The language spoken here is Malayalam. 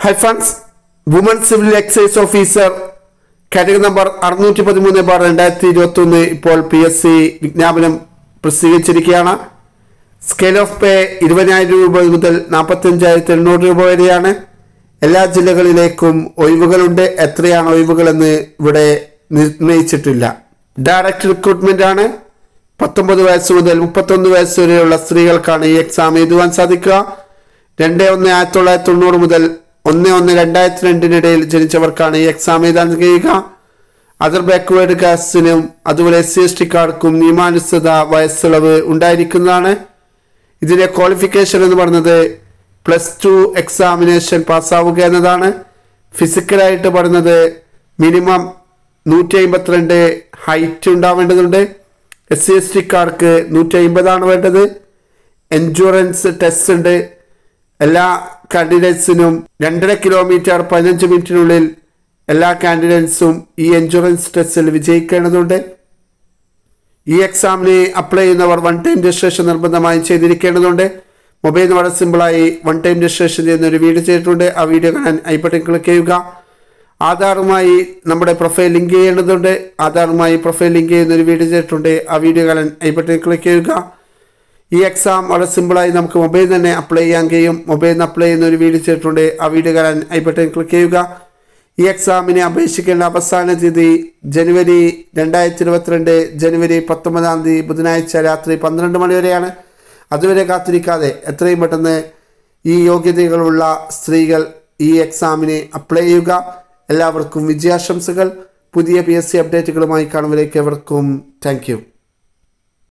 high friends woman civil excise officer category number അറുന്നൂറ്റി പതിമൂന്ന് ബാർ രണ്ടായിരത്തി ഇരുപത്തി ഒന്ന് ഇപ്പോൾ പി എസ് സി വിജ്ഞാപനം പ്രസിദ്ധീകരിച്ചിരിക്കുകയാണ് സ്കെയിൽ ഓഫ് പേ ഇരുപതിനായിരം രൂപ മുതൽ നാൽപ്പത്തഞ്ചായിരത്തി എണ്ണൂറ് രൂപ വരെയാണ് എല്ലാ ജില്ലകളിലേക്കും ഒഴിവുകളുണ്ട് എത്രയാണ് ഒഴിവുകളെന്ന് ഇവിടെ നിർണയിച്ചിട്ടില്ല ഡയറക്റ്റ് റിക്രൂട്ട്മെന്റ് ആണ് പത്തൊമ്പത് വയസ്സ് മുതൽ മുപ്പത്തൊന്ന് വയസ്സ് വരെയുള്ള സ്ത്രീകൾക്കാണ് ഈ എക്സാം എഴുതുവാൻ സാധിക്കുക രണ്ട് ഒന്ന് ആയിരത്തി തൊള്ളായിരത്തി തൊണ്ണൂറ് മുതൽ ഒന്ന് ഒന്ന് രണ്ടായിരത്തി രണ്ടിനിടയിൽ ജനിച്ചവർക്കാണ് ഈ എക്സാം എഴുതാൻ കഴിയുക അതർ ബാക്ക്വേർഡ് കാസ്റ്റിനും അതുപോലെ എസ് സി എസ് ടിക്കാർക്കും നിയമാനുസൃത വയസ്സിളവ് ഉണ്ടായിരിക്കുന്നതാണ് ഇതിന്റെ ക്വാളിഫിക്കേഷൻ എന്ന് പറയുന്നത് പ്ലസ് ടു എക്സാമിനേഷൻ പാസ്സാവുക എന്നതാണ് ഫിസിക്കലായിട്ട് പറയുന്നത് മിനിമം നൂറ്റി അമ്പത്തിരണ്ട് ഹൈറ്റ് ഉണ്ടാവേണ്ടതുണ്ട് എസ് സി എസ് ടിക്കാർക്ക് നൂറ്റി അമ്പതാണ് വേണ്ടത് എൻഷുറൻസ് ടെസ്റ്റ് ഉണ്ട് എല്ലാ കാൻഡിഡേറ്റ്സിനും രണ്ടര കിലോമീറ്റർ പതിനഞ്ച് മിനിറ്റിനുള്ളിൽ എല്ലാ കാൻഡിഡേറ്റ്സും ഈ എൻഷുറൻസ് ടെസ്റ്റിൽ വിജയിക്കേണ്ടതുണ്ട് ഈ എക്സാമിന് അപ്ലൈ ചെയ്യുന്നവർ വൺ ടൈം രജിസ്ട്രേഷൻ നിർബന്ധമായും ചെയ്തിരിക്കേണ്ടതുണ്ട് മൊബൈൽ വളരെ സിമ്പിളായി വൺ ടൈം രജിസ്ട്രേഷൻ ചെയ്യുന്ന ഒരു വീഡിയോ ചെയ്തിട്ടുണ്ട് ആ വീഡിയോ കാണാൻ ഐ ബട്ടൺ ക്ലിക്ക് ചെയ്യുക ആധാറുമായി നമ്മുടെ പ്രൊഫൈൽ ലിങ്ക് ചെയ്യേണ്ടതുണ്ട് ആധാറുമായി പ്രൊഫൈൽ ലിങ്ക് ചെയ്യുന്ന ഒരു വീഡിയോ ചെയ്തിട്ടുണ്ട് ആ വീഡിയോ കാണാൻ ഐ ബട്ടൺ ക്ലിക്ക് ചെയ്യുക ഈ എക്സാം വളരെ സിമ്പിളായി നമുക്ക് മൊബൈൽ തന്നെ അപ്ലൈ ചെയ്യാൻ കഴിയും മൊബൈലിൽ നിന്ന് അപ്ലൈ ചെയ്യുന്ന ഒരു വീഡിയോ ചെയ്തിട്ടുണ്ട് ആ വീഡിയോ കാണാൻ ഐ ബട്ടൺ ക്ലിക്ക് ചെയ്യുക ഈ എക്സാമിന് അപേക്ഷിക്കേണ്ട അവസാന തീയതി ജനുവരി രണ്ടായിരത്തി ഇരുപത്തിരണ്ട് ജനുവരി പത്തൊമ്പതാം തീയതി ബുധനാഴ്ച രാത്രി പന്ത്രണ്ട് മണി വരെയാണ് അതുവരെ കാത്തിരിക്കാതെ എത്രയും പെട്ടെന്ന് ഈ യോഗ്യതകളുള്ള സ്ത്രീകൾ ഈ എക്സാമിന് അപ്ലൈ ചെയ്യുക എല്ലാവർക്കും വിജയാശംസകൾ പുതിയ പി എസ് സി അപ്ഡേറ്റുകളുമായി കാണുമ്പോഴേക്ക് എവർക്കും താങ്ക് യു